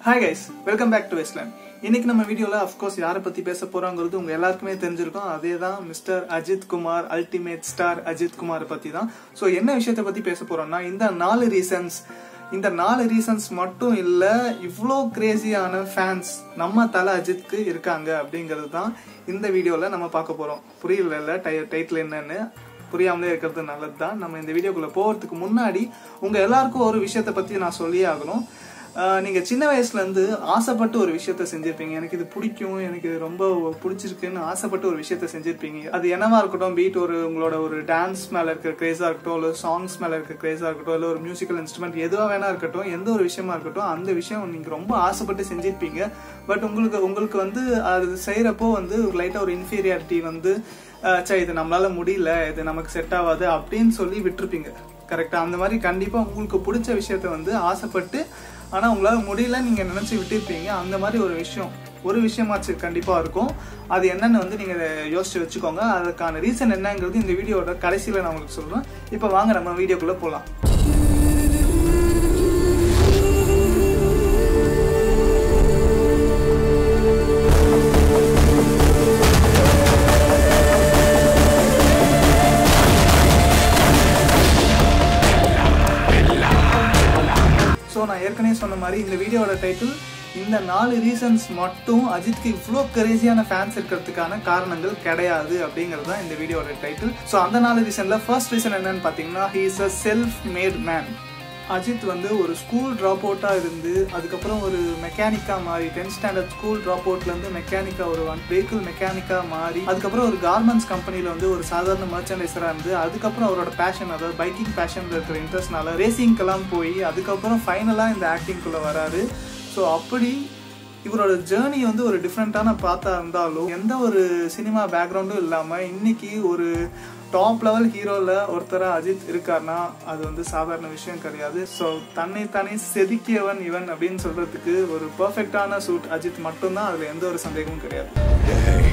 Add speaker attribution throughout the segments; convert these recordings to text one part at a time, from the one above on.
Speaker 1: Hi guys welcome back to Westland இன்னைக்கு நம்ம வீடியோல அஃப்கோர்ஸ் யாரை பத்தி பேச போறோங்கிறது உங்க எல்லாருக்குமே தெரிஞ்சிருக்கும் அதே தான் mister Ajith Kumar ultimate star Ajith Kumar பத்தி தான் ஸோ என்ன விஷயத்தை பத்தி பேச போறோம்னா இந்த நாலு ரீசன்ஸ் இந்த நாலு ரீசன்ஸ் மட்டும் இல்ல இவ்வளோ கிரேசியான ஃபேன்ஸ் நம்ம தலை அஜித்க்கு இருக்காங்க அப்படிங்கிறது தான் இந்த வீடியோல நம்ம பார்க்க போறோம் புரியல டைட்டில் என்னன்னு புரியாமலே இருக்கிறது நல்லது தான் நம்ம இந்த வீடியோக்குள்ள போகிறதுக்கு முன்னாடி உங்க எல்லாருக்கும் ஒரு விஷயத்தை பத்தி நான் சொல்லியே ஆகணும் ஆஹ் நீங்க சின்ன வயசுல இருந்து ஆசைப்பட்டு ஒரு விஷயத்த செஞ்சிருப்பீங்க எனக்கு இது பிடிக்கும் எனக்கு இது ரொம்ப பிடிச்சிருக்குன்னு ஆசைப்பட்டு ஒரு விஷயத்த செஞ்சிருப்பீங்க அது என்னவா இருக்கட்டும் பீட் ஒரு உங்களோட ஒரு டான்ஸ் மேல இருக்கிற கிரேஸா இருக்கட்டும் இல்ல சாங்ஸ் மேல இருக்கிற கிரேஸா இருக்கட்டும் இல்ல ஒரு மியூசிக்கல் இன்ஸ்ட்ருமெண்ட் எதுவா வேணா இருக்கட்டும் எந்த ஒரு விஷயமா இருக்கட்டும் அந்த விஷயம் நீங்க ரொம்ப ஆசைப்பட்டு செஞ்சிருப்பீங்க பட் உங்களுக்கு உங்களுக்கு வந்து அது செய்யறப்போ வந்து லைட்டா ஒரு இன்ஃபீரியாரிட்டி வந்து ஆஹ் சே இது நம்மளால முடியல இது நமக்கு செட் ஆகாது அப்படின்னு சொல்லி விட்டுருப்பீங்க கரெக்டா அந்த மாதிரி கண்டிப்பா உங்களுக்கு பிடிச்ச விஷயத்த வந்து ஆசைப்பட்டு ஆனா உங்களால முடியல நீங்க நினைச்சு விட்டுருப்பீங்க அந்த மாதிரி ஒரு விஷயம் ஒரு விஷயமாச்சு கண்டிப்பா இருக்கும் அது என்னன்னு வந்து நீங்க யோசிச்சு வச்சுக்கோங்க அதுக்கான ரீசன் என்னங்கிறது இந்த வீடியோட கடைசியில நான் உங்களுக்கு சொல்றேன் இப்போ வாங்க நம்ம வீடியோக்குள்ள போலாம் ஸோ நான் ஏற்கனவே சொன்ன மாதிரி இந்த வீடியோட டைட்டில் இந்த நாலு ரீசன்ஸ் மட்டும் அஜித்க்கு இவ்வளோ கிரேசியான ஃபேன்ஸ் இருக்கிறதுக்கான காரணங்கள் கிடையாது அப்படிங்கிறது தான் இந்த வீடியோட டைட்டில் ஸோ அந்த நாலு ரீசன்ல ஃபர்ஸ்ட் ரீசன் என்னன்னு பார்த்தீங்கன்னா he is a self made man Ajith வந்து ஒரு ஸ்கூல் ட்ராப் அவுட்டாக இருந்து அதுக்கப்புறம் ஒரு மெக்கானிக்காக மாறி டென்த் ஸ்டாண்டர்ட் ஸ்கூல் ட்ராப் அவுட்லேருந்து மெக்கானிக்காக ஒரு ஒன் வெஹிக்கிள் மெக்கானிக்காக மாறி அதுக்கப்புறம் ஒரு கார்மெண்ட்ஸ் கம்பெனியில் வந்து ஒரு சாதாரண மர்ச்சன்டைசராக இருந்து அதுக்கப்புறம் அவரோட பேஷன் அதாவது பைக்கிங் பேஷனில் இருக்கிற இன்ட்ரெஸ்ட்னால ரேசிங்க்கெல்லாம் போய் அதுக்கப்புறம் ஃபைனலாக இந்த ஆக்டிங்குள்ளே வராரு ஸோ அப்படி இவரோட ஜேர்னி வந்து ஒரு டிஃப்ரெண்ட்டான பார்த்தா இருந்தாலும் எந்த ஒரு சினிமா பேக்ரவுண்டும் இல்லாமல் இன்னைக்கு ஒரு டாப் லெவல் ஹீரோவில் ஒருத்தராக அஜித் இருக்காருன்னா அது வந்து சாதாரண விஷயம் கிடையாது ஸோ தன்னை தானே செதுக்கியவன் இவன் அப்படின்னு சொல்றதுக்கு ஒரு பர்ஃபெக்டான சூட் அஜித் மட்டும்தான் அதில் எந்த ஒரு சந்தேகமும் கிடையாது
Speaker 2: டேய்,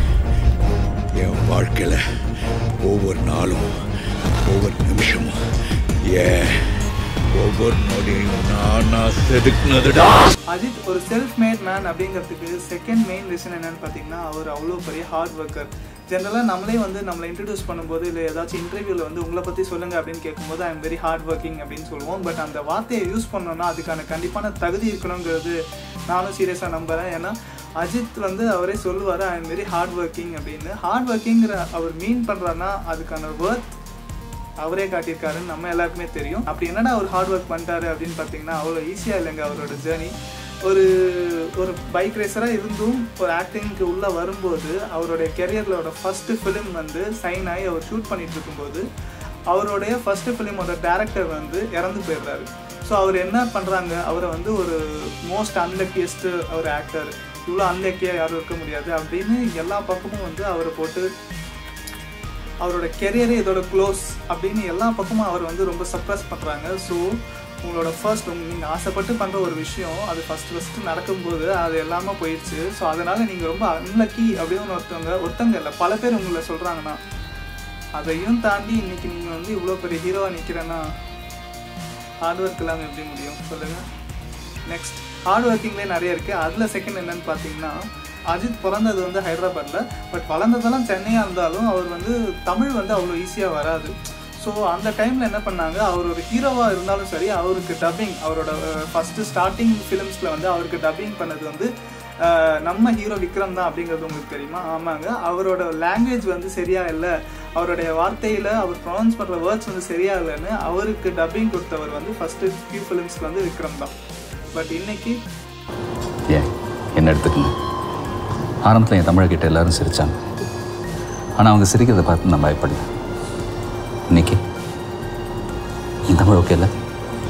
Speaker 2: என் வாழ்க்கையில ஒவ்வொரு நாளும் ஒவ்வொரு நிமிஷமும் ஏன் ஒவ்வொரு நொடியும் நானா செதுக்குனதுடா
Speaker 1: அஜித் ஒரு செல்ஃப் மேட் மேன் அப்படிங்கிறதுக்கு செகண்ட் மெயின் ரீசன் என்னன்னு பார்த்தீங்கன்னா அவர் அவ்வளோ பெரிய ஹார்ட் ஒர்க்கர் ஜென்ரலாக நம்மளே வந்து நம்மளை இன்ட்ரடியூஸ் பண்ணும்போது இல்லை ஏதாச்சும் இன்டர்வியூவில் வந்து உங்களை பற்றி சொல்லுங்க அப்படின்னு கேட்கும்போது I am very hard working அப்படின்னு சொல்லுவோம் பட் அந்த வார்த்தையை யூஸ் பண்ணோம்னா அதுக்கான கண்டிப்பான தகுதி இருக்கணுங்கிறது நானும் சீரியஸாக நம்புறேன் ஏன்னா அஜித் வந்து அவரே சொல்லுவார் I am very hard working அப்படின்னு ஹார்ட் ஒர்க்கிங்கிற அவர் மீன் பண்ணுறாருன்னா அதுக்கான ஒர்த் அவரே காட்டியிருக்காருன்னு நம்ம எல்லாருக்குமே தெரியும் அப்படி என்னடா அவர் ஹார்ட் ஒர்க் பண்ணிட்டாரு அப்படின்னு பார்த்தீங்கன்னா அவ்வளோ ஈஸியாக இல்லைங்க அவரோட ஜேர்னி ஒரு ஒரு பைக் ரேசராக இருந்தும் ஒரு ஆக்டிங்க்கு உள்ளே வரும்போது அவருடைய கெரியரோட ஃபர்ஸ்ட் ஃபிலிம் வந்து சைன் ஆகி அவர் ஷூட் பண்ணிட்டு இருக்கும்போது அவருடைய ஃபர்ஸ்ட் ஃபிலிமோட டேரக்டர் வந்து இறந்து போயிடுறாரு ஸோ அவர் என்ன பண்ணுறாங்க அவரை வந்து ஒரு மோஸ்ட் அன்லக்கியஸ்ட் ஒரு ஆக்டர் இவ்வளோ அன்லக்கியாக யாரும் இருக்க முடியாது அப்படின்னு எல்லா பக்கமும் வந்து அவரை போட்டு அவரோட கெரியரே இதோட க்ளோஸ் அப்படின்னு எல்லா பக்கமும் அவர் வந்து ரொம்ப சப்ரஸ் பண்ணுறாங்க ஸோ உங்களோட ஃபர்ஸ்ட் நீங்கள் ஆசைப்பட்டு பண்ணுற ஒரு விஷயம் அது ஃபர்ஸ்ட் ஃபஸ்ட்டு நடக்கும்போது அது எல்லாமே போயிடுச்சு ஸோ அதனால் நீங்கள் ரொம்ப அன்லக்கி அப்படின்னு ஒருத்தவங்க ஒருத்தங்க இல்லை பல பேர் உங்களை சொல்கிறாங்கன்னா அதையும் தாண்டி இன்னைக்கு நீங்கள் வந்து இவ்வளோ பெரிய ஹீரோவாக நிற்கிறேன்னா ஹார்ட் ஒர்க் இல்லாமல் எப்படி முடியும் சொல்லுங்கள் நெக்ஸ்ட் ஹார்ட் ஒர்க்கிங்லேயே நிறைய இருக்குது அதில் செகண்ட் என்னன்னு பார்த்தீங்கன்னா அஜித் பிறந்தது வந்து ஹைதராபாத்தில் பட் வளர்ந்ததெல்லாம் சென்னையாக இருந்தாலும் அவர் வந்து தமிழ் வந்து அவ்வளோ ஈஸியாக வராது ஸோ அந்த டைமில் என்ன பண்ணாங்க அவர் ஒரு ஹீரோவாக இருந்தாலும் சரி அவருக்கு டப்பிங் அவரோட ஃபஸ்ட்டு ஸ்டார்டிங் ஃபிலிம்ஸில் வந்து அவருக்கு டப்பிங் பண்ணது வந்து அஹ், நம்ம ஹீரோ விக்ரம் தான் அப்படிங்கிறது உங்களுக்கு தெரியுமா ஆமாங்க அவரோட லாங்குவேஜ் வந்து சரியா இல்லை அவருடைய வார்த்தையில் அவர் ப்ரொனவுன்ஸ் பண்ணுற வேர்ட்ஸ் வந்து சரியா இல்லைன்னு அவருக்கு டப்பிங் கொடுத்தவர் வந்து ஃபஸ்ட்டு ஃபியூ ஃபிலிம்ஸ்க்கு வந்து விக்ரம் தான் பட் இன்னைக்கு
Speaker 3: ஏன் என்ன எடுத்துக்கங்க ஆரம்பத்தில் என் தமிழகிட்ட எல்லாரும் சிரித்தாங்க ஆனால் அவங்க சிரிக்கிறத பார்த்து நான் பயப்படல இன்னைக்கு என் தமிழ் ஓகே இல்லை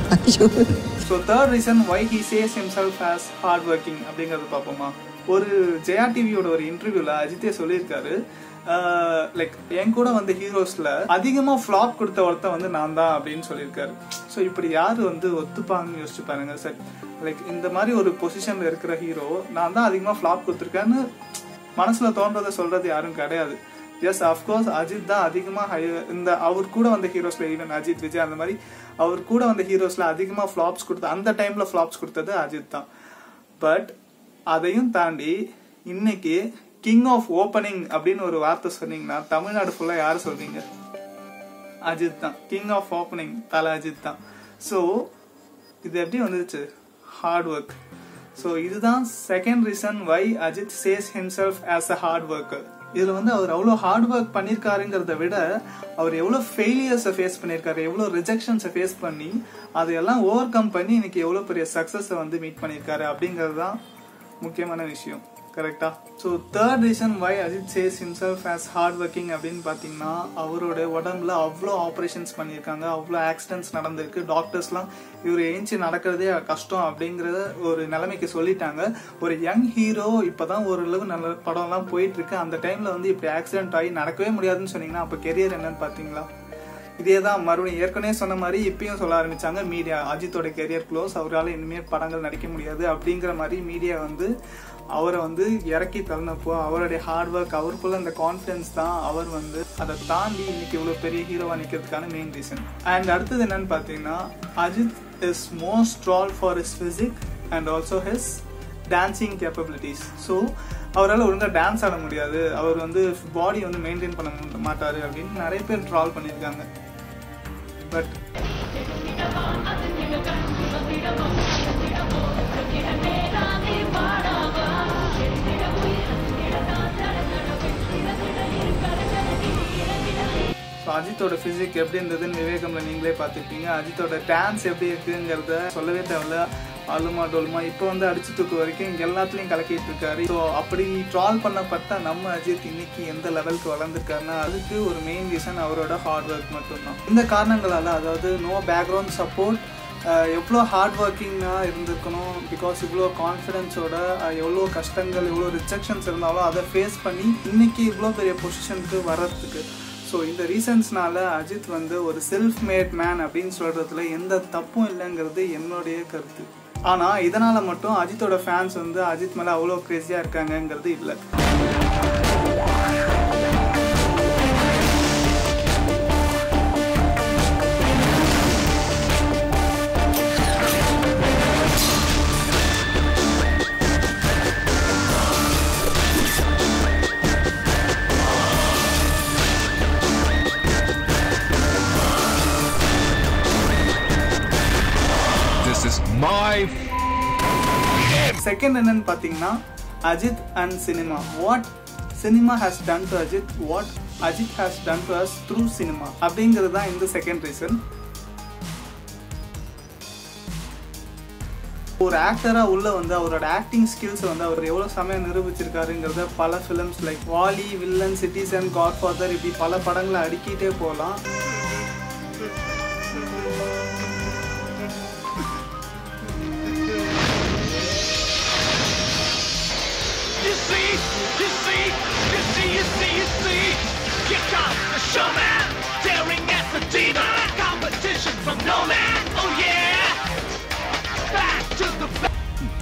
Speaker 1: so third reason why he says himself as hard working அப்படிங்கிறது பார்ப்போமா ஒரு ஜெயா டிவியோட ஒரு இன்டர்வியூல அஜித்தே சொல்லியிருக்காரு லைக் என் கூட வந்த ஹீரோஸ்ல அதிகமா ஃபிளாப் கொடுத்த ஒருத்தன் வந்து நான் தான் அப்படின்னு சொல்லியிருக்காரு ஸோ இப்படி யாரு வந்து ஒத்துப்பாங்கன்னு யோசிச்சு பாருங்க சார் லைக் இந்த மாதிரி ஒரு பொசிஷன்ல இருக்கிற ஹீரோ நான் தான் அதிகமா ஃபிளாப் கொடுத்துருக்கேன்னு மனசுல தோன்றதை சொல்றது யாரும் கிடையாது எஸ் அஃப்கோர்ஸ் அஜித் தான் அதிகமா high- இந்த அவர் கூட வந்த ஹீரோஸ்ல ஈவன் அஜித் விஜய் அந்த மாதிரி அவர் கூட வந்த ஹீரோஸ்ல அதிகமா ஃபிளாப்ஸ் கொடுத்த அந்த டைம்ல ஃபிளாப்ஸ் கொடுத்தது அஜித் தான் பட் அதையும் தாண்டி இன்னைக்கு கிங் ஆஃப் ஓப்பனிங் அப்படின்னு ஒரு வார்த்தை சொன்னீங்கன்னா தமிழ்நாடு ஃபுல்லா யார் சொல்றீங்க அஜித் தான் கிங் ஆஃப் ஓப்பனிங் தல அஜித் தான் ஸோ இது எப்படி வந்துருச்சு ஹார்ட் ஒர்க் ஸோ இதுதான் second reason why Ajith says himself as a hard worker இதுல வந்து அவர் அவ்வளோ ஹார்ட் ஒர்க் பண்ணியிருக்காருங்கிறத விட அவர் எவ்வளோ ஃபெயிலியர்ஸை ஃபேஸ் பண்ணியிருக்காரு எவ்வளோ ரிஜெக்ஷன்ஸை ஃபேஸ் பண்ணி அதையெல்லாம் ஓவர் கம் பண்ணி இன்னைக்கு எவ்வளோ பெரிய சக்ஸஸை வந்து மீட் பண்ணியிருக்காரு அப்படிங்கிறது தான் முக்கியமான விஷயம் கரெக்டா so third reason why Ajith says himself as hard working அப்படின்னு பார்த்தீங்கன்னா அவரோட உடம்புல அவ்வளோ ஆப்ரேஷன்ஸ் பண்ணியிருக்காங்க அவ்வளோ ஆக்சிடென்ட்ஸ் நடந்திருக்கு டாக்டர்ஸ்லாம் இவர் ஏஞ்சி நடக்கிறதே கஷ்டம் அப்படிங்கிறத ஒரு நிலைமைக்கு சொல்லிட்டாங்க ஒரு யங் ஹீரோ இப்போதான் ஓரளவு நல்ல படம்லாம் போயிட்டு இருக்கு அந்த டைம்ல வந்து இப்படி ஆக்சிடென்ட் ஆகி நடக்கவே முடியாதுன்னு சொன்னீங்கன்னா அப்போ கெரியர் என்னன்னு பார்த்தீங்களா இதே தான் மறுபடியும் ஏற்கனவே சொன்ன மாதிரி இப்பயும் சொல்ல ஆரம்பிச்சாங்க மீடியா அஜித்தோட கெரியர் க்ளோஸ் அவரால் இனிமேல் படங்கள் நடிக்க முடியாது அப்படிங்கிற மாதிரி மீடியா வந்து அவரை வந்து இறக்கி தள்ளினப்போ அவருடைய ஹார்ட் ஒர்க் அவருக்குள்ள அந்த கான்ஃபிடன்ஸ் தான் அவர் வந்து அதை தாண்டி இன்னைக்கு இவ்வளோ பெரிய ஹீரோவா நிற்கிறதுக்கான மெயின் ரீசன் அண்ட் அடுத்தது என்னன்னு பார்த்தீங்கன்னா Ajith is most troll for his physique and also his dancing capabilities so அவரால் ஒழுங்காக டான்ஸ் ஆட முடியாது அவர் வந்து பாடி வந்து மெயின்டைன் பண்ண மாட்டாரு அப்படின்னு நிறைய பேர் ட்ரால் பண்ணியிருக்காங்க பட் ஸோ அஜித்தோட ஃபிசிக் எப்படி இருந்ததுன்னு விவேகம்ல நீங்களே பார்த்துருப்பீங்க அஜித்தோட டான்ஸ் எப்படி இருக்குங்கிறத சொல்லவே தேவையில்ல அலுமா டோலுமா இப்போ வந்து அடிச்சு தூக்கு வரைக்கும் இங்க எல்லாத்துலயும் கலக்கிட்டு இருக்காரு ஸோ அப்படி ட்ரால் பண்ணப்பட்ட நம்ம அஜித் இன்னைக்கு எந்த லெவலுக்கு வளர்ந்துருக்காருன்னா அதுக்கு ஒரு மெயின் ரீசன் அவரோட ஹார்ட் ஒர்க் மட்டும்தான் இந்த காரணங்களால அதாவது நோ பேக்ரவுண்ட் சப்போர்ட் எவ்வளோ ஹார்ட் ஒர்க்கிங்காக இருந்திருக்கணும் பிகாஸ் இவ்வளோ கான்ஃபிடென்ஸோட எவ்வளோ கஷ்டங்கள் எவ்வளோ ரிஜெக்ஷன்ஸ் இருந்தாலும் அதை ஃபேஸ் பண்ணி இன்னைக்கு இவ்வளோ பெரிய பொசிஷனுக்கு வர்றதுக்கு ஸோ இந்த ரீசன்ஸ்னால அஜித் வந்து ஒரு செல்ஃப் மேட் மேன் அப்படின்னு சொல்றதுல எந்த தப்பும் இல்லைங்கிறது என்னுடைய கருத்து ஆனால் இதனால மட்டும் அஜித்தோட ஃபேன்ஸ் வந்து அஜித் மேலே அவ்வளோ க்ரேஸியாக இருக்காங்கங்கிறது இல்லை
Speaker 2: This is my
Speaker 1: செகண்ட் என்னன்னு பார்த்தீங்கன்னா Ajith and cinema what cinema has done to Ajith what Ajith has done to us through cinema அப்படிங்கிறது தான் இந்த செகண்ட் ரீசன் ஒரு ஆக்டரா உள்ள வந்து அவரோட ஆக்டிங் ஸ்கில்ஸ் வந்து அவர் எவ்வளவு சமயம் நிரூபிச்சிருக்காருங்கிறத பல films like Vaali Villain Citizen Godfather இப்படி பல படங்களை அடுக்கிட்டே போகலாம்
Speaker 4: You see, you see, you see, you see, you see. Here comes the showman, staring at the demon. Competition from no man. Oh yeah. Back to the back.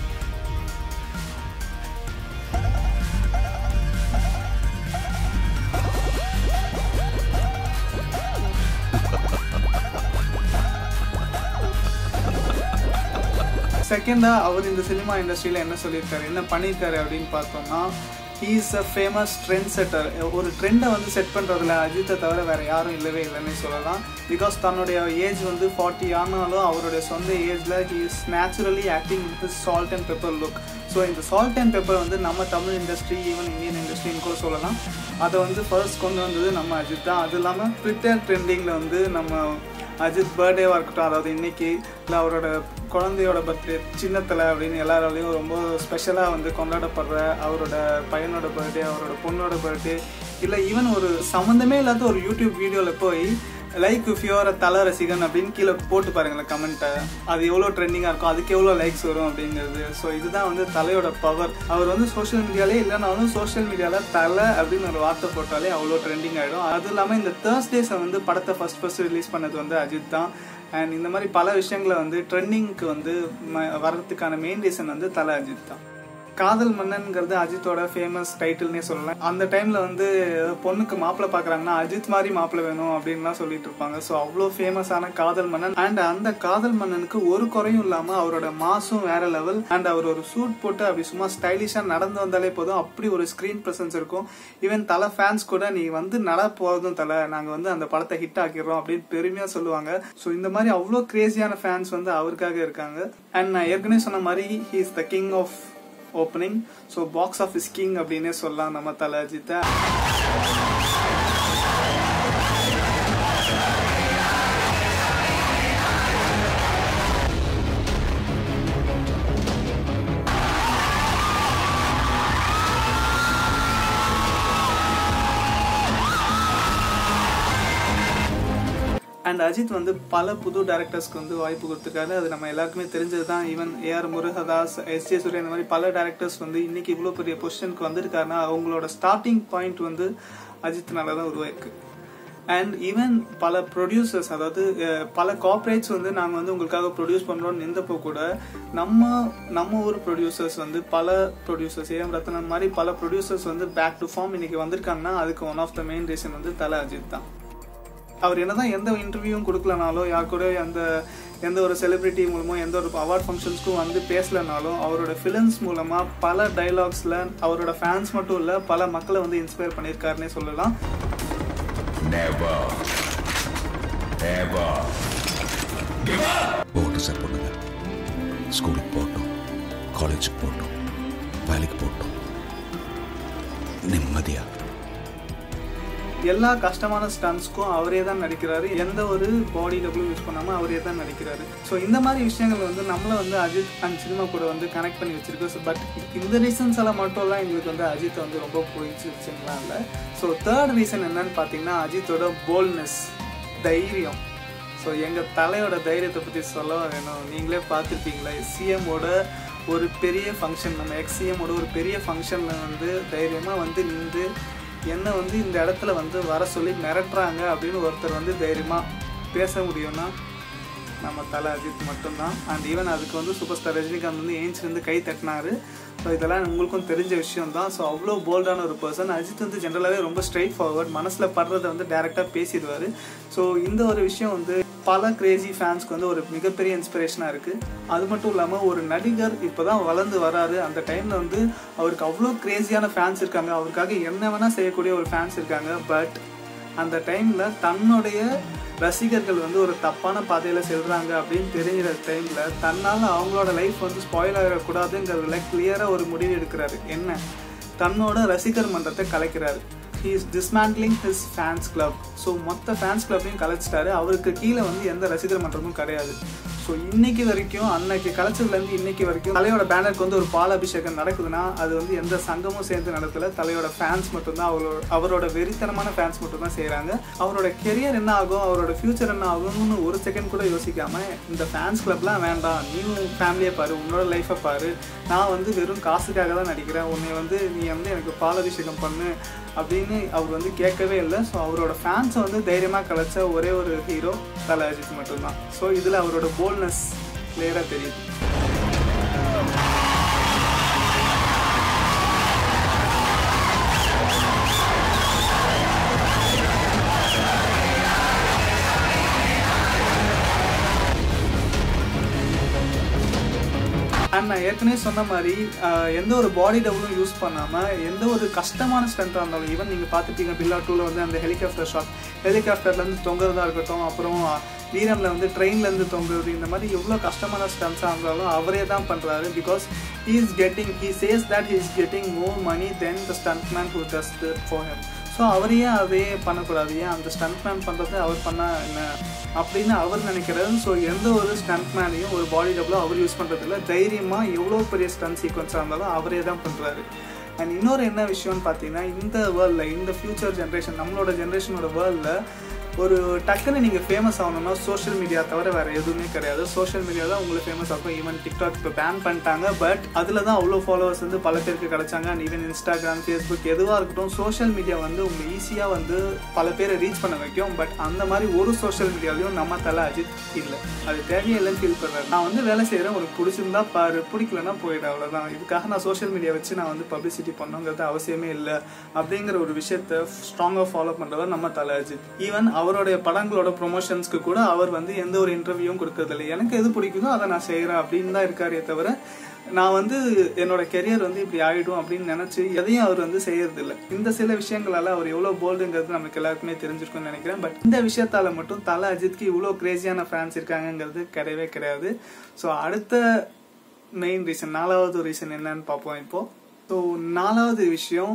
Speaker 1: செகண்டா அவர் இந்த cinema இண்டஸ்ட்ரியில என்ன சொல்லியிருக்காரு என்ன பண்ணியிருக்காரு அப்படின்னு பார்த்தோம்னா he is a famous trend setter ஒரு ட்ரெண்டை வந்து செட் பண்ணுறதுல அஜித்தை தவிர வேற யாரும் இல்லவே இல்லைன்னு சொல்லலாம் பிகாஸ் தன்னுடைய ஏஜ் வந்து ஃபார்ட்டி ஆனாலும் அவருடைய சொந்த ஏஜில் he is naturally acting with salt and pepper look so இந்த சால்ட் அண்ட் பெப்பர் வந்து நம்ம தமிழ் இண்டஸ்ட்ரி ஈவன் இந்தியன் இண்டஸ்ட்ரின்னு கூட சொல்லலாம் அதை வந்து ஃபர்ஸ்ட் கொண்டு வந்தது நம்ம அஜித் தான் அது இல்லாமல் ட்விட்டர் ட்ரெண்டிங்கில் வந்து நம்ம அஜித் பர்த்டேவாக இருக்கட்டும் அதாவது இன்னைக்கு இல்லை அவரோட குழந்தையோட பர்த்டே சின்னத்தில் அப்படின்னு எல்லாராலையும் ரொம்ப ஸ்பெஷலாக வந்து கொண்டாடப்படுற அவரோட பையனோட பர்த்டே அவரோட பொண்ணோட பர்த்டே இல்லை ஈவன் ஒரு சம்மந்தமே இல்லாத ஒரு யூடியூப் வீடியோவில் போய் லைக் இஃப் யூஆர் தல ரசிகன் அப்படின்னு கீழே போட்டு பாருங்களேன் கமெண்ட்டை அது எவ்வளோ ட்ரெண்டிங்காக இருக்கும் அதுக்கு எவ்வளோ லைக்ஸ் வரும் அப்படிங்கிறது ஸோ இதுதான் வந்து தலையோட பவர் அவர் வந்து சோஷியல் மீடியாலே இல்லைனாலும் சோஷியல் மீடியாவில் தலை அப்படின்னு ஒரு வார்த்தை போட்டாலே அவ்வளோ ட்ரெண்டிங் ஆகிடும் அது இல்லாமல் இந்த தேர்ஸ்டேஸை வந்து படத்தை ஃபர்ஸ்ட் ஃபர்ஸ்ட் ரிலீஸ் பண்ணது வந்து அஜித் தான் அண்ட் இந்த மாதிரி பல விஷயங்களை வந்து ட்ரெண்டிங்க்கு வந்து ம- வர்றதுக்கான மெயின் ரீசன் வந்து தலை அஜித் தான் காதல் மன்னன்ங்கிறது அஜித்தோட ஃபேமஸ் டைட்டில்னே சொல்லலாம் அந்த டைம்ல வந்து பொண்ணுக்கு மாப்பிள்ளை பாக்குறாங்கன்னா அஜித் மாதிரி மாப்பிள்ளை வேணும் அப்படின்லாம் சொல்லிட்டு இருப்பாங்க ஸோ அவ்வளோ ஃபேமஸான காதல் மன்னன் அண்ட் அந்த காதல் மன்னனுக்கு ஒரு குறையும் இல்லாம அவரோட மாசும் வேற லெவல் அண்ட் அவர் ஒரு சூட் போட்டு அப்படி சும்மா ஸ்டைலிஷா நடந்து வந்தாலே போதும் அப்படி ஒரு ஸ்கிரீன் பிரசன்ஸ் இருக்கும் ஈவன் தலை ஃபேன்ஸ் கூட நீ வந்து நட போதும் தலை நாங்க வந்து அந்த படத்தை ஹிட் ஆக்கிடுறோம் அப்படின்னு பெருமையா சொல்லுவாங்க ஸோ இந்த மாதிரி அவ்வளோ கிரேசியான ஃபேன்ஸ் வந்து அவருக்காக இருக்காங்க அண்ட் நான் ஏற்கனவே சொன்ன மாதிரி he is the king of opening so box office king அப்படின்னே சொல்லலாம் நம்ம தலை அஜித்தை அண்ட் அஜித் வந்து பல புது டேரக்டர்ஸ்க்கு வந்து வாய்ப்பு கொடுத்துருக்காரு அது நம்ம எல்லாருக்குமே தெரிஞ்சது தான் even AR Murugadoss S J Suryah இந்த மாதிரி பல டேரக்டர்ஸ் வந்து இன்னைக்கு இவ்வளோ பெரிய பொசிஷனுக்கு வந்திருக்காருன்னா அவங்களோட ஸ்டார்டிங் பாயிண்ட் வந்து அஜித்னால தான் உருவாயிருக்கு அண்ட் ஈவன் பல ப்ரொடியூசர்ஸ் அதாவது அஹ், பல கார்ப்பரேட்ஸ் வந்து நாங்கள் வந்து உங்களுக்காக ப்ரொடியூஸ் பண்ணுறோம்னு நின்றப்போ கூட நம்ம நம்ம ஊர் ப்ரொடியூசர்ஸ் வந்து பல ப்ரொடியூசர்ஸ் ஏஎம் ரத்னன் மாதிரி பல ப்ரொடியூசர்ஸ் வந்து பேக் டு ஃபார்ம் இன்னைக்கு வந்திருக்காங்கன்னா அதுக்கு one of the main reason வந்து தலை அஜித் தான் அவர் என்னதான் எந்த இன்டர்வியூவும் கொடுக்கலனாலும் யார் கூட அந்த எந்த ஒரு செலிபிரிட்டி மூலமோ எந்த ஒரு அவார்ட் ஃபங்க்ஷன்ஸ்க்கும் வந்து பேசலனாலும் அவரோட ஃபிலிம்ஸ் மூலமா பல டைலாக்ஸ்ல அவரோட ஃபேன்ஸ் மட்டும் இல்ல பல மக்களை வந்து இன்ஸ்பயர் பண்ணியிருக்காருன்னே சொல்லலாம்
Speaker 2: Never. Ever. போகட்டும் சார் பொண்ணுங்க ஸ்கூலுக்கு போகட்டும் காலேஜுக்கு போகட்டும் வேலைக்கு போகட்டும் நிம்மதியா
Speaker 1: எல்லா கஷ்டமான ஸ்டன்ஸ்க்கும் அவரே தான் நடிக்கிறாரு எந்த ஒரு பாடி டபுளும் யூஸ் பண்ணாம அவரே தான் நடிக்கிறாரு ஸோ இந்த மாதிரி விஷயங்கள் வந்து நம்மள வந்து அஜித் அண்ட் சினிமா கூட வந்து கனெக்ட் பண்ணி வச்சிருக்கு பட் இந்த ரீசன்ஸ் எல்லாம் மட்டும்லாம் எங்களுக்கு வந்து அஜித் வந்து ரொம்ப பிடிச்சிருச்சுங்களா இல்லை ஸோ தேர்ட் ரீசன் என்னன்னு பார்த்தீங்கன்னா அஜித்தோட போல்ட்னஸ் தைரியம் ஸோ எங்கள் தலையோட தைரியத்தை பற்றி சொல்ல வேணும் நீங்களே பார்த்துருப்பீங்களா சிஎம்மோட ஒரு பெரிய ஃபங்க்ஷன் நம்ம எக்ஸிஎம்மோட ஒரு பெரிய ஃபங்க்ஷனில் வந்து தைரியமாக வந்து நின்று என்ன வந்து இந்த இடத்துல வந்து வர சொல்லி மிரட்டுறாங்க அப்படின்னு ஒருத்தர் வந்து தைரியமாக பேச முடியும்னா நம்ம தலை அஜித் மட்டும்தான் அண்ட் ஈவன் அதுக்கு வந்து சூப்பர் ஸ்டார் ரஜினிகாந்த் வந்து ஏஞ்சி வந்து கை தட்டினாரு ஸோ இதெல்லாம் உங்களுக்கும் தெரிஞ்ச விஷயம் தான் ஸோ அவ்வளோ போல்டான ஒரு பர்சன் அஜித் வந்து ஜென்ரலாகவே ரொம்ப ஸ்ட்ரைட் ஃபார்வர்ட் மனசில் படுறதை வந்து டேரெக்டாக பேசிடுவார் ஸோ இந்த ஒரு விஷயம் வந்து பல கிரேசி ஃபேன்ஸ்க்கு வந்து ஒரு மிகப்பெரிய இன்ஸ்பிரேஷனாக இருக்குது அது மட்டும் இல்லாமல் ஒரு நடிகர் இப்போ தான் வளர்ந்து வராரு அந்த டைமில் வந்து அவருக்கு அவ்வளோ கிரேசியான ஃபேன்ஸ் இருக்காங்க அவருக்காக என்ன வேணால் செய்யக்கூடிய ஒரு ஃபேன்ஸ் இருக்காங்க பட் அந்த டைமில் தன்னுடைய ரசிகர்கள் வந்து ஒரு தப்பான பாதையில் செல்றாங்க அப்படின்னு தெரிகிற டைமில் தன்னால் அவங்களோட லைஃப் வந்து ஸ்பாயில் ஆகிடக்கூடாதுங்கிறதுல கிளியராக ஒரு முடிவு எடுக்கிறாரு என்ன தன்னோட ரசிகர் மன்றத்தை கலைக்கிறாரு he is dismantling his fans club so மொத்த ஃபேன்ஸ் கிளப்பையும் கலைச்சிட்டாரு அவருக்கு கீழே வந்து எந்த ரசிகர் மன்றமும் கிடையாது ஸோ இன்னைக்கு வரைக்கும் அன்னைக்கு கலைச்சதுலேருந்து இன்னைக்கு வரைக்கும் தலையோட பேனருக்கு வந்து ஒரு பால் அபிஷேகம் நடக்குதுன்னா அது வந்து எந்த சங்கமும் சேர்ந்து நடக்கல தலையோட ஃபேன்ஸ் மட்டும்தான் அவரோட அவரோட வெறித்தனமான ஃபேன்ஸ் மட்டும்தான் செய்கிறாங்க அவரோட கெரியர் என்ன ஆகும் அவரோட ஃபியூச்சர் என்ன ஆகும்னு ஒரு செகண்ட் கூட யோசிக்காம இந்த ஃபேன்ஸ் கிளப்லாம் வேண்டாம் நீயும் ஃபேமிலியை பாரு உன்னோட லைஃப்பை பாரு நான் வந்து வெறும் காசுக்காக தான் நடிக்கிறேன் உன்னை வந்து நீ வந்து எனக்கு பால் அபிஷேகம் பண்ணு அப்படின்னு அவர் வந்து கேட்கவே இல்லை ஸோ அவரோட ஃபேன்ஸை வந்து தைரியமாக கலைச்ச ஒரே ஒரு ஹீரோ தல அஜித் மட்டும்தான் ஸோ இதில் அவரோட போல்ட்னஸ் கிளியராக தெரியுது அண்ட் நான் ஏற்கனவே சொன்ன மாதிரி ஆஹ், எந்த ஒரு பாடி டபுளும் யூஸ் பண்ணாமல் எந்த ஒரு கஷ்டமான ஸ்டண்ட்டாக இருந்தாலும் ஈவன் நீங்கள் பார்த்துப்பீங்க பில்லா டூவில் வந்து அந்த ஹெலிகாப்டர் ஷாட் ஹெலிகாப்டர்லேருந்து தொங்குறதா இருக்கட்டும் அப்புறம் வீரமில் வந்து ட்ரெயின்லேருந்து தொங்குறது இந்த மாதிரி எவ்வளோ கஷ்டமான ஸ்டண்ட்ஸாக இருந்தாலும் அவரே தான் பண்ணுறாரு because he is getting he says that he is getting more money then the stunt man who just for him so அவர் ஏன் அதே பண்ணக்கூடாது ஏன் அந்த ஸ்டண்ட் மேன் பண்ணுறது அவர் பண்ணால் என்ன அப்படின்னு அவர் நினைக்கிறாரு ஸோ எந்த ஒரு ஸ்டண்ட் மேனையும் ஒரு பாடி டபுளும் அவர் யூஸ் பண்ணுறதில்ல தைரியமாக எவ்வளோ பெரிய ஸ்டண்ட் சீக்வன்ஸாக இருந்தாலும் அவரே தான் பண்ணுறாரு அண்ட் இன்னொரு என்ன விஷயம்னு பார்த்தீங்கன்னா இந்த வேர்ல்டில் இந்த ஃபியூச்சர் ஜென்ரேஷன் நம்மளோட ஜென்ரேஷனோட வேர்ல்டில் ஒரு டக்குன்னு நீங்கள் ஃபேமஸ் ஆகணும்னா சோஷியல் மீடியா தவிர வேறு எதுவுமே கிடையாது சோஷியல் மீடியா தான் உங்களுக்கு ஃபேமஸ் ஆகும் ஈவன் டிக்டாக் இப்போ பேன் பண்ணிட்டாங்க பட் அதில் தான் அவ்வளோ ஃபாலோவர்ஸ் வந்து பல பேருக்கு கிடைச்சாங்க அண்ட் ஈவன் இன்ஸ்டாகிராம் ஃபேஸ்புக் எதுவாக இருக்கட்டும் சோஷியல் மீடியா வந்து உங்களை ஈஸியாக வந்து பல பேரை ரீச் பண்ண வைக்கும் பட் அந்த மாதிரி ஒரு சோஷியல் மீடியாலையும் நம்ம தலை அஜித் இல்லை அது தேவையில்லைன்னு ஃபீல் பண்ணுறேன் நான் வந்து வேலை செய்கிறேன் உனக்கு பிடிச்சிருந்தா பாரு பிடிக்கலன்னா போயிடு அவ்வளோதான் இதுக்காக நான் சோஷியல் மீடியா வச்சு நான் வந்து பப்ளிசிட்டி பண்ணுங்கிறது அவசியமே இல்லை அப்படிங்கிற ஒரு விஷயத்த ஸ்ட்ராங்காக ஃபாலோ பண்ணுறவர் நம்ம தலை அஜித் ஈவன் அவருடைய படங்களோட ப்ரொமோஷன்ஸ்க்கு கூட அவர் வந்து எந்த ஒரு இன்டர்வியூவும் கொடுக்கறதில்ல எனக்கு எது பிடிக்குதோ அதை நான் செய்கிறேன் அப்படின்னு தான் இருக்காரே தவிர நான் வந்து என்னோட கெரியர் வந்து இப்படி ஆகிடும் அப்படின்னு நினச்சி எதையும் அவர் வந்து செய்யறதில்ல இந்த சில விஷயங்களால அவர் எவ்வளோ போல்டுங்கிறது நமக்கு எல்லாருக்குமே தெரிஞ்சிருக்கும்னு நினைக்கிறேன் பட் இந்த விஷயத்தால மட்டும் தலை அஜித்க்கு இவ்வளோ கிரேசியான ஃபேன்ஸ் இருக்காங்கங்கிறது கிடையவே கிடையாது ஸோ அடுத்த மெயின் ரீசன் நாலாவது ரீசன் என்னன்னு பார்ப்போம் இப்போ ஸோ நாலாவது விஷயம்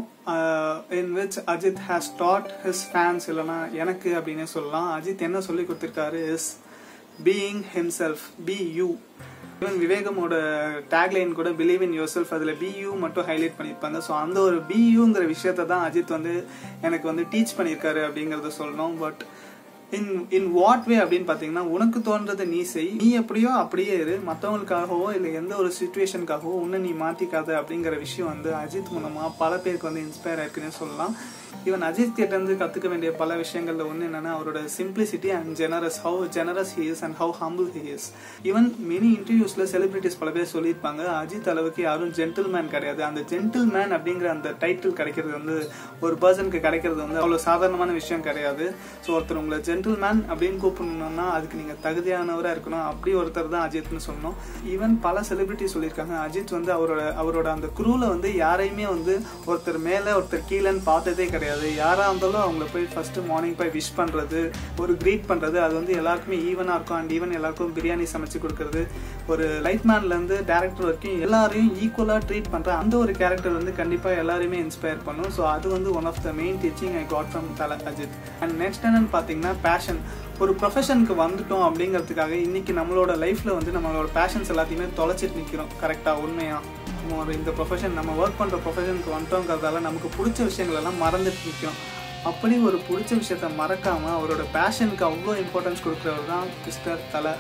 Speaker 1: in which Ajith has taught his fans இல்லைனா எனக்கு அப்படின்னே சொல்லலாம் அஜித் என்ன சொல்லி கொடுத்துருக்காரு is being himself be you even விவேகமோட டேக்லைன் கூட பிலீவ் இன் யோர் செல்ஃப் அதில் பியூ மட்டும் ஹைலைட் பண்ணியிருப்பாங்க ஸோ அந்த ஒரு பியூங்கிற விஷயத்தை தான் அஜித் வந்து எனக்கு வந்து டீச் பண்ணியிருக்காரு அப்படிங்கிறத சொல்லணும் பட் இன் இன் வாட் வே அப்படின்னு பார்த்தீங்கன்னா உனக்கு தோன்றதை நீ செய் நீ எப்படியோ அப்படியே இரு மற்றவங்களுக்காகவோ இல்லை எந்த ஒரு சுச்சுவேஷனுக்காகவோ உன்னை நீ மாற்றிக்காத அப்படிங்கிற விஷயம் வந்து அஜித் மூலமாக பல பேருக்கு வந்து இன்ஸ்பயர் ஆயிருக்குன்னு சொல்லலாம் ஈவன் அஜித் கிட்ட இருந்து கற்றுக்க வேண்டிய பல விஷயங்கள்ல ஒன்று என்னன்னா அவரோட simplicity and generous how generous he is and how humble he is even many இன்டர்வியூஸ்ல செலிபிரிட்டிஸ் பல பேர் சொல்லியிருப்பாங்க அஜித் அளவுக்கு யாரும் ஜென்டில்மேன் கிடையாது அந்த ஜென்டில்மேன் அப்படிங்கிற அந்த டைட்டில் கிடைக்கிறது வந்து ஒரு பர்சனுக்கு கிடைக்கிறது வந்து அவ்வளோ சாதாரணமான விஷயம் கிடையாது ஸோ ஒருத்தர் உங்களை ஜென்டில்மேன் அப்படின்னு கூப்பிடணும்னா அதுக்கு நீங்கள் தகுதியானவராக இருக்கணும் அப்படி ஒருத்தர் தான் அஜித்னு சொன்னோம் ஈவன் பல செலிபிரிட்டி சொல்லியிருக்காங்க அஜித் வந்து அவரோட அவரோட அந்த குரூவில் வந்து யாரையுமே வந்து ஒருத்தர் மேலே ஒருத்தர் கீழேன்னு பார்த்ததே கிடையாது யாராக இருந்தாலும் அவங்கள போய் ஃபஸ்ட்டு மார்னிங் போய் விஷ் பண்ணுறது ஒரு க்ரீட் பண்ணுறது அது வந்து எல்லாருக்குமே ஈவனாக இருக்கும் அண்ட் ஈவன் எல்லாருக்கும் பிரியாணி சமைச்சு கொடுக்கறது ஒரு லைட் மேன்லேருந்து டேரக்டர் வரைக்கும் எல்லாரையும் ஈக்குவலாக ட்ரீட் பண்ணுற அந்த ஒரு கேரக்டர் வந்து கண்டிப்பாக எல்லாருமே இன்ஸ்பயர் பண்ணும் ஸோ அது வந்து one of the main teaching I got from Thala Ajith and next என்னன்னு பார்த்தீங்கன்னா பேஷன் ஒரு ப்ரொஃபஷனுக்கு வந்துட்டோம் அப்படிங்கிறதுக்காக இன்னைக்கு நம்மளோட லைஃப்பில் வந்து நம்மளோட பேஷன்ஸ் எல்லாத்தையுமே தொலைச்சிட்டு நிற்கிறோம் கரெக்டாக உண்மையாக நம்ம ஒரு இந்த ப்ரொஃபஷன் நம்ம ஒர்க் பண்ணுற ப்ரொஃபஷனுக்கு வந்துட்டோங்கிறதால நமக்கு பிடிச்ச விஷயங்கள் எல்லாம் மறந்துட்டு நிற்கிறோம் அப்படி ஒரு பிடிச்ச விஷயத்த மறக்காம அவரோட பேஷனுக்கு அவ்வளோ இம்பார்ட்டன்ஸ் கொடுக்குறவர் தான் மிஸ்டர் தல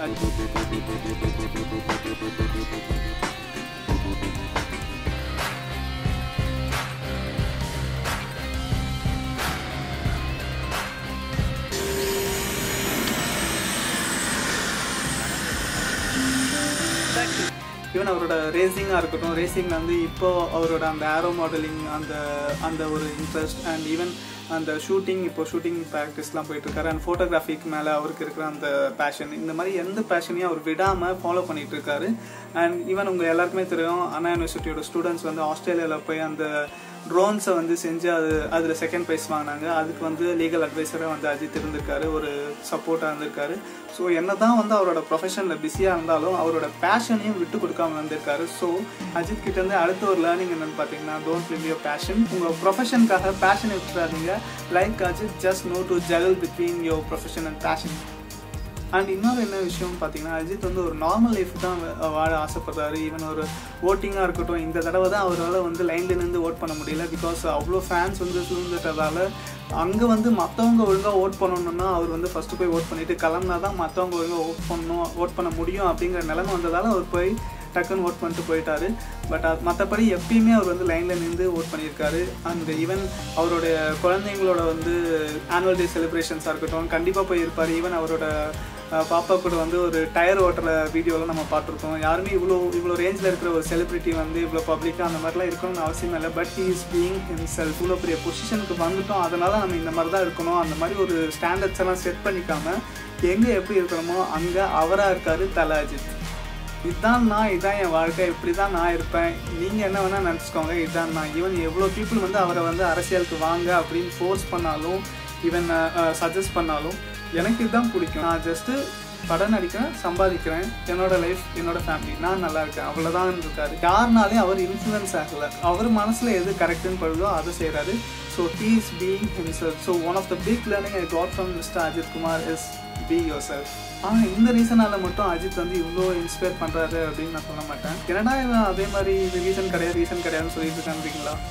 Speaker 1: அஜித் ஈவன் அவரோட ரேசிங்காக இருக்கட்டும் ரேசிங்கில் வந்து இப்போ அவரோட அந்த ஏரோ மாடலிங் அந்த அந்த ஒரு இன்ட்ரெஸ்ட் அண்ட் ஈவன் அந்த ஷூட்டிங் இப்போ ஷூட்டிங் ப்ராக்டிஸ்லாம் போயிட்டுருக்காரு அண்ட் ஃபோட்டோகிராஃபிக்கு மேலே அவருக்கு இருக்கிற அந்த பேஷன் இந்த மாதிரி எந்த பேஷனையும் அவர் விடாமல் ஃபாலோ பண்ணிட்டு இருக்காரு அண்ட் ஈவன் உங்கள் எல்லாருக்குமே தெரியும் அண்ணா யூனிவர்சிட்டியோட ஸ்டூடெண்ட்ஸ் வந்து ஆஸ்திரேலியாவில் போய் அந்த ட்ரோன்ஸை வந்து செஞ்சு அது அதில் செகண்ட் ப்ரைஸ் வாங்கினாங்க அதுக்கு வந்து லீகல் அட்வைசராக வந்து அஜித் இருந்திருக்காரு ஒரு சப்போர்ட்டாக இருந்திருக்காரு ஸோ என்ன தான் வந்து அவரோட ப்ரொஃபஷனில் பிஸியாக இருந்தாலும் அவரோட பேஷனையும் விட்டு கொடுக்காம வந்திருக்காரு ஸோ அஜித் கிட்ட இருந்து அடுத்த ஒரு லேர்னிங் என்னன்னு பார்த்தீங்கன்னா டோன்ட் லிவ் யோர் பேஷன் உங்கள் ப்ரொஃபஷனுக்காக பேஷனை விட்டுறாதீங்க like Ajith just know to juggle between your profession and passion and இன்னொரு என்ன விஷயம் பார்த்தீங்கன்னா அஜித் வந்து ஒரு நார்மல் லைஃப் தான் வா- வாழ ஆசைப்படுறாரு ஈவன் ஒரு ஓட்டிங்காக இருக்கட்டும் இந்த தடவை தான் அவரால் வந்து லைன்ல நின்று ஓட் பண்ண முடியல பிகாஸ் அவ்வளோ ஃபேன்ஸ் வந்து சூழ்ந்துட்டதால அங்கே வந்து மற்றவங்க ஒழுங்காக ஓட் பண்ணணும்னா அவர் வந்து ஃபஸ்ட்டு போய் ஓட் பண்ணிட்டு கிளம்புனா தான் மற்றவங்க ஒழுங்காக ஓட் பண்ணணும் ஓட் பண்ண முடியும் அப்படிங்கிற நிலைமை வந்ததால் அவர் போய் டக்குன்னு ஓட் பண்ணிட்டு போயிட்டாரு பட் அது மற்றபடி எப்பயுமே அவர் வந்து லைனில் நின்று ஓட் பண்ணியிருக்காரு அண்ட் ஈவன் அவருடைய குழந்தைங்களோட வந்து ஆனுவல் டே செலிப்ரேஷன்ஸாக இருக்கட்டும் கண்டிப்பாக போய் இருப்பார் ஈவன் அவரோட அஹ், பாப்பா கூட வந்து ஒரு டயர் ஓட்டுற வீடியோலாம் நம்ம பார்த்துருக்கோம் யாருமே இவ்வளோ இவ்வளோ ரேஞ்சில் இருக்கிற ஒரு செலிபிரிட்டி வந்து இவ்வளோ பப்ளிக்காக அந்த மாதிரிலாம் இருக்கணும்னு அவசியம் இல்லை but he is being himself இவ்வளோ பெரிய பொசிஷனுக்கு வந்துட்டோம் அதனால நம்ம இந்த மாதிரி தான் இருக்கணும் அந்த மாதிரி ஒரு ஸ்டாண்டர்ட்ஸ் எல்லாம் செட் பண்ணிக்காம எங்கே எப்படி இருக்கணுமோ அங்கே அவராக இருக்காரு தல அஜித் இதுதான் நான் இதான் என் வாழ்க்கை இப்படி தான் நான் இருப்பேன் நீங்கள் என்ன வேணால் நினச்சிக்கோங்க இதுதான் நான் ஈவன் எவ்வளோ பீப்புள் வந்து அவரை வந்து அரசியலுக்கு வாங்க அப்படின்னு ஃபோர்ஸ் பண்ணாலும் ஈவன் சஜஸ்ட் பண்ணாலும் எனக்கு இதுதான் பிடிக்கும் நான் ஜஸ்ட்டு படம் நடிக்கிறேன் சம்பாதிக்கிறேன் என்னோட லைஃப் என்னோட ஃபேமிலி நான் நல்லா இருக்கேன் அவ்வளோதான் இருக்காரு யாருனாலையும் அவர் இன்ஃப்ளூயன்ஸ் ஆகலை அவர் மனசில் எது கரெக்டுன்னு படுதோ அதை செய்கிறாரு so he is being himself so one of the big learning I got from mister Ajith Kumar is be yourself ஆனால் இந்த ரீசனால மட்டும் அஜித் வந்து இவ்வளோ இன்ஸ்பயர் பண்ணுறாரு அப்படின்னு நான் சொல்ல மாட்டேன் என்னடா இவன் அதே மாதிரி இது ரீசன் கிடையாது ரீசன் கிடையாதுன்னு சொல்லிட்டு இருக்கான்றீங்களா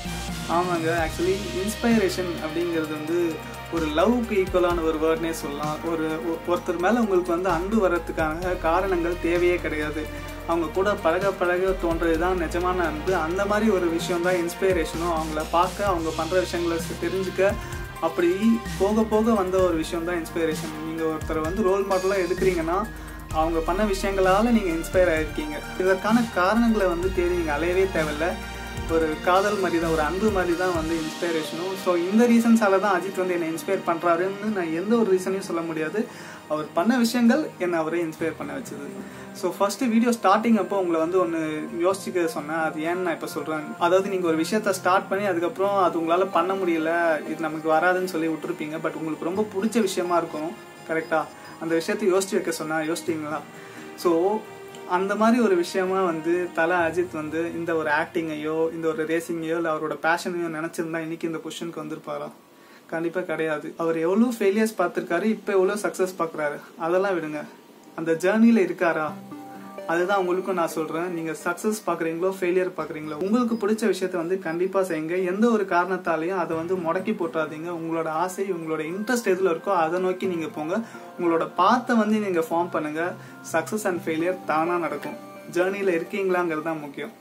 Speaker 1: ஆமாங்க ஆக்சுவலி இன்ஸ்பைரேஷன் அப்படிங்கிறது வந்து ஒரு லவ்க்கு ஈக்குவலான ஒரு வேர்ட்னே சொல்லலாம் ஒரு ஒ- ஒருத்தர் மேலே உங்களுக்கு வந்து அன்பு வர்றதுக்கான காரணங்கள் தேவையே கிடையாது அவங்க கூட பழக பழக தோன்றது தான் நிஜமான அன்பு அந்த மாதிரி ஒரு விஷயம் தான் இன்ஸ்பைரேஷனும் அவங்கள பார்க்க அவங்க பண்ணுற விஷயங்களை சி- தெரிஞ்சுக்க அப்படி போக போக வந்த ஒரு விஷயம் தான் இன்ஸ்பைரேஷன் நீங்கள் ஒருத்தரை வந்து ரோல் மாடலாக எடுக்கிறீங்கன்னா அவங்க பண்ண விஷயங்களால நீங்கள் இன்ஸ்பயர் ஆயிருக்கீங்க இதற்கான காரணங்களை வந்து தேடி நீங்கள் அலையவே தேவையில்ல ஒரு காதல் மாதிரி தான் ஒரு அன்பு மாதிரி தான் வந்து இன்ஸ்பைரேஷனும் ஸோ இந்த ரீசன்ஸால தான் அஜித் வந்து என்னை இன்ஸ்பயர் பண்ணுறாருன்னு நான் எந்த ஒரு ரீசனையும் சொல்ல முடியாது அவர் பண்ண விஷயங்கள் என்னை அவரே இன்ஸ்பயர் பண்ண வச்சது ஸோ ஃபர்ஸ்ட் வீடியோ ஸ்டார்டிங் அப்போ உங்களை வந்து ஒன்று யோசிச்சுக்க சொன்னேன் அது ஏன்னு நான் இப்போ சொல்கிறேன் அதாவது நீங்கள் ஒரு விஷயத்த ஸ்டார்ட் பண்ணி அதுக்கப்புறம் அது உங்களால் பண்ண முடியல இது நமக்கு வராதுன்னு சொல்லி விட்டுருப்பீங்க பட் உங்களுக்கு ரொம்ப பிடிச்ச விஷயமா இருக்கும் கரெக்டாக அந்த விஷயத்தை யோசிச்சு வைக்க சொன்னா யோசிச்சிங்களா ஸோ அந்த மாதிரி ஒரு விஷயமா வந்து தல அஜித் வந்து இந்த ஒரு ஆக்டிங்கையோ இந்த ஒரு ரேசிங்கையோ இல்லை அவரோட பேஷனையோ நினச்சிருந்தா இன்னைக்கு இந்த கொஷனுக்கு வந்திருப்பாரா கண்டிப்பாக கிடையாது அவர் எவ்வளோ ஃபெயிலியர்ஸ் பார்த்துருக்காரு இப்போ எவ்வளோ சக்ஸஸ் பார்க்குறாரு அதெல்லாம் விடுங்க அந்த ஜேர்னியில் இருக்காரா அதுதான் உங்களுக்கும் நான் சொல்றேன் நீங்க சக்சஸ் பாக்குறீங்களோ ஃபெயிலியர் பாக்குறீங்களோ உங்களுக்கு பிடிச்ச விஷயத்த வந்து கண்டிப்பா செய்யுங்க எந்த ஒரு காரணத்தாலையும் அதை வந்து முடக்கி போட்டாதீங்க உங்களோட ஆசை உங்களோட இன்ட்ரெஸ்ட் எதுல இருக்கோ அதை நோக்கி நீங்க போங்க உங்களோட பாத்தை வந்து நீங்க ஃபார்ம் பண்ணுங்க சக்சஸ் அண்ட் ஃபெயிலியர் தானா நடக்கும் ஜேர்னில இருக்கீங்களாங்கிறது தான் முக்கியம்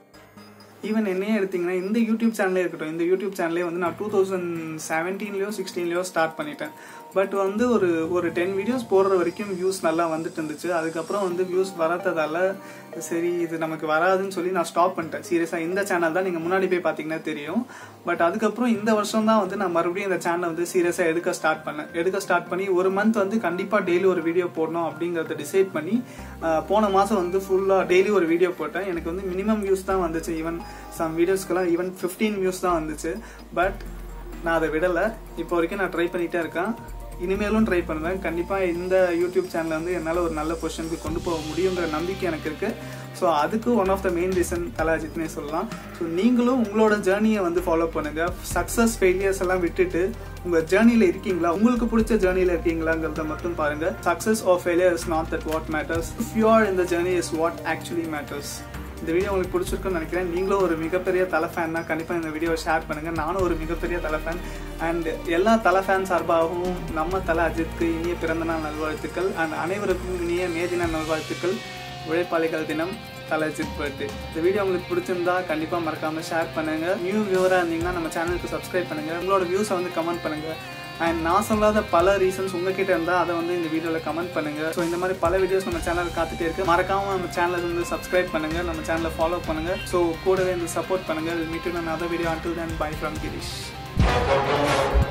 Speaker 1: ஈவன் என்னையே எடுத்தீங்கன்னா இந்த யூடியூப் சேனலே இருக்கட்டும் இந்த யூடியூப் சேனலே வந்து நான் டூ தௌசண்ட் செவன்டீன்லயோ சிக்ஸ்டீன்லயோ ஸ்டார்ட் பண்ணிட்டேன் பட் வந்து ஒரு ஒரு டென் வீடியோஸ் போடுற வரைக்கும் வியூஸ் நல்லா வந்துட்டு இருந்துச்சு அதுக்கப்புறம் வந்து வியூஸ் வராததால சரி இது நமக்கு வராதுன்னு சொல்லி நான் ஸ்டாப் பண்ணிட்டேன் சீரியஸா இந்த சேனல் தான் நீங்க முன்னாடி போய் பாத்தீங்கன்னா தெரியும் பட் அதுக்கப்புறம் இந்த வருஷம் தான் வந்து நான் மறுபடியும் இந்த சேனலை வந்து சீரியஸா எடுக்க ஸ்டார்ட் பண்ணேன் எடுக்க ஸ்டார்ட் பண்ணி ஒரு மந்த் வந்து கண்டிப்பா டெய்லி ஒரு வீடியோ போடணும் அப்படிங்கறத டிசைட் பண்ணி ஆஹ், போன மாசம் வந்து ஃபுல்லா டெய்லி ஒரு வீடியோ போட்டேன் எனக்கு வந்து மினிமம் வியூஸ் தான் வந்துச்சு ஈவன் சம் வீடியோஸ்க்கெல்லாம் ஈவன் 15 வியூஸ் தான் வந்துச்சு பட் நான் அதை விடலை இப்போ வரைக்கும் நான் ட்ரை பண்ணிட்டே இருக்கேன் இனிமேலும் ட்ரை பண்ணுவேன் கண்டிப்பாக இந்த யூடியூப் சேனலை வந்து என்னால் ஒரு நல்ல பொசிஷனுக்கு கொண்டு போக முடியுங்கிற நம்பிக்கை எனக்கு இருக்கு ஸோ அதுக்கு one of the main reason கலாஜித்னே சொல்லலாம் ஸோ நீங்களும் உங்களோட ஜேர்னியை வந்து ஃபாலோ பண்ணுங்க சக்ஸஸ் ஃபெயிலியர்ஸ் எல்லாம் விட்டுட்டு உங்க ஜேர்னியில் இருக்கீங்களா உங்களுக்கு பிடிச்ச ஜேர்னியில் இருக்கீங்களாங்கிறத மட்டும் பாருங்க success or failure is not that what matters if you are இந்த journey is what actually matters இந்த வீடியோ உங்களுக்கு பிடிச்சிருக்குன்னு நினைக்கிறேன் நீங்களும் ஒரு மிகப்பெரிய தலை ஃபேன் தான் கண்டிப்பாக இந்த வீடியோவை ஷேர் பண்ணுங்க நானும் ஒரு மிகப்பெரிய தலை ஃபேன் அண்ட் எல்லா தலை ஃபேன் சார்பாகவும் நம்ம தலை அஜித்க்கு இனிய பிறந்தநாள் நல்வாழ்த்துக்கள் அண்ட் அனைவருக்கும் இனிய மே தின நல்வாழ்த்துக்கள் உழைப்பாளிகள் தினம் தலை அஜித் பர்த்டே இந்த வீடியோ உங்களுக்கு பிடிச்சிருந்தா கண்டிப்பாக மறக்காம ஷேர் பண்ணுங்க நியூ வியூவராக இருந்தீங்கன்னா நம்ம சேனலுக்கு சப்ஸ்கிரைப் பண்ணுங்க உங்களோட வியூஸை வந்து கமெண்ட் பண்ணுங்க அண்ட் நான் சொல்லாத பல ரீசன்ஸ் உங்ககிட்ட இருந்தால் அதை வந்து இந்த வீடியோவில் கமெண்ட் பண்ணுங்க ஸோ இந்த மாதிரி பல வீடியோஸ் நம்ம சேனல் காத்துட்டே இருக்கு மறக்காம நம்ம சேனலை வந்து சப்ஸ்கிரைப் பண்ணுங்க நம்ம சேனலை ஃபாலோ பண்ணுங்க ஸோ கூடவே வந்து சப்போர்ட் பண்ணுங்க meet in another video until then bye from Girish